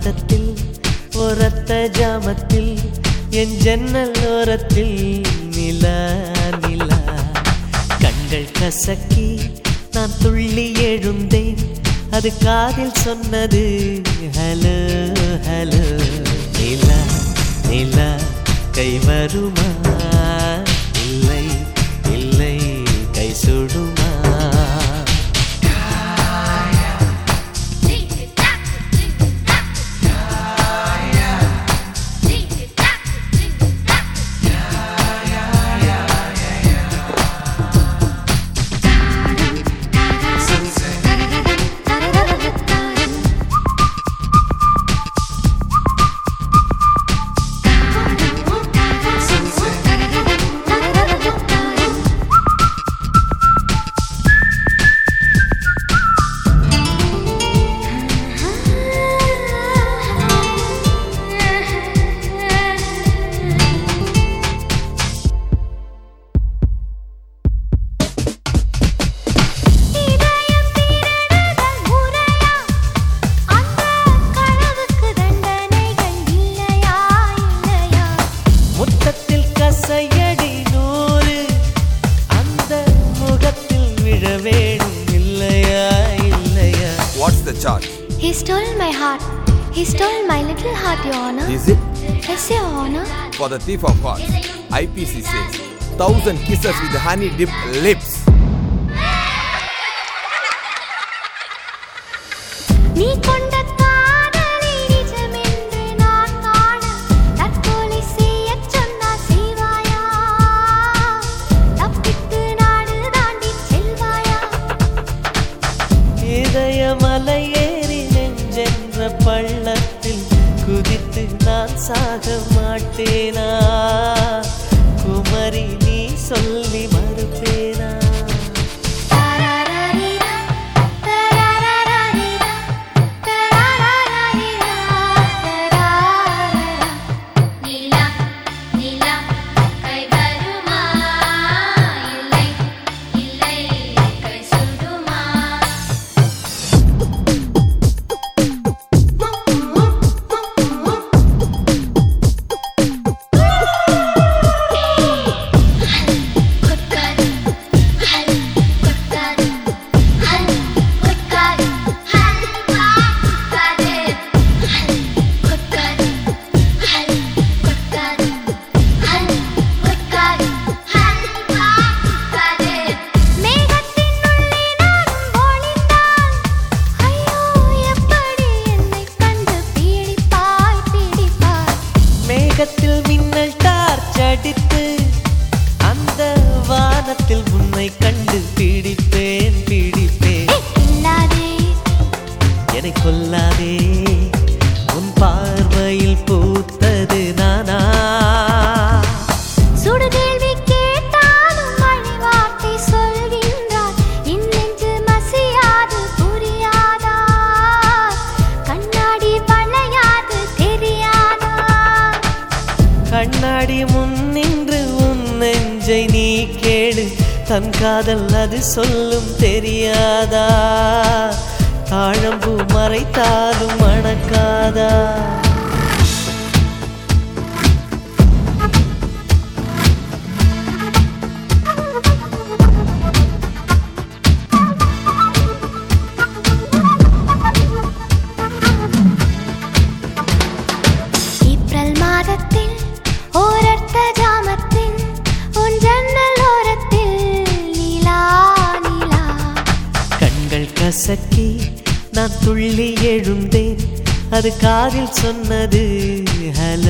மாதத்தில் ஒரத்த ஜாமத்தில் என் ஜன்னல் ஓரத்தில் நிலா நிலா கண்கள் கசக்கி நான் துள்ளி எழுந்தேன் அது காதில் சொன்னது ஹலோ ஹலோ நிலா நிலா கை வருமா இல்லை இல்லை கை சுடுமா இதயம் திருடுதல் முறையா அந்த களவுக்கு தண்டனைகள் இல்லையா இல்லையா முத்தத்தில் கசையடி நூறு அந்த முகத்தில் விழ வேணும் இல்லையா இல்லையா What's the charge? He stole my heart. He stole my little heart, Your Honor. Is it Yes, Your Honor. for the thief of hearts? IPC says thousand kisses with honey dipped lips. நீ கொண்ட காதலை நிஜமென்று நான் காண தற்கொலை செய்யச் சொன்னால் செய்வாயா? தப்பித்து நாடு தாண்டிச் செல்வாயா? இதயமலை ஏறி நெஞ்சென்ற பள்ளத்தில் குதித்து நான் சாக மாட்டேனா குமரி நீ சொல்லி மறுப்பேனா தரரரிரா, தரரரரிரா, தரரரரிரா, தரரரரா. நிலா நிலா கை வருமா இல்லை இல்லை கை சுடுமா கொட்டாது ஹல் கொட்டாது ஹல் கொட்டாது ஹல்வா கொட்டாது ஹல் கொட்டாது ஹல் கொட்டாது ஹல் கொட்டாது ஹல்வா கொட்டாது மேகத்தின் உள்ளே நானும் ஒளிந்தால், ஐயோ எப்படி என்னைக் கண்டு பீடிப்பாய், பீடிப்பாய். மேகத்தில் மின்னல் டார்ச் அடித்து அந்த வானத்தில் உன்னை கண்டு பீடிப்பேன் பீடிப்பேன் ஏய், இல்லாதே, என்னை கொல்லாதே உன் பார்வையில் பூத்தது நானா சுடுகேள்வி கேட்டாலும் மழைவார்த்தை சொல்கின்றாய். என் நெஞ்சு மசியாது, புரியாதா? கண்ணாடி வளையாது, தெரியாதா? கண்ணாடி முன் நின்று உன் நெஞ்சை நீ கேளு தன் காதல் அது சொல்லும் தெரியாதா தாழம்பூ மறைத்தாலும் மணக்காதா ஏப்ரல் மாதத்தில் ஓரத்த ஜாமத்தில் உன் ஜன்னல் ஓரத்தில் நிலா நிலா கண்கள் கசக்கி நான் துள்ளி எழுந்தேன் அது காதில் சொன்னது ஹலோ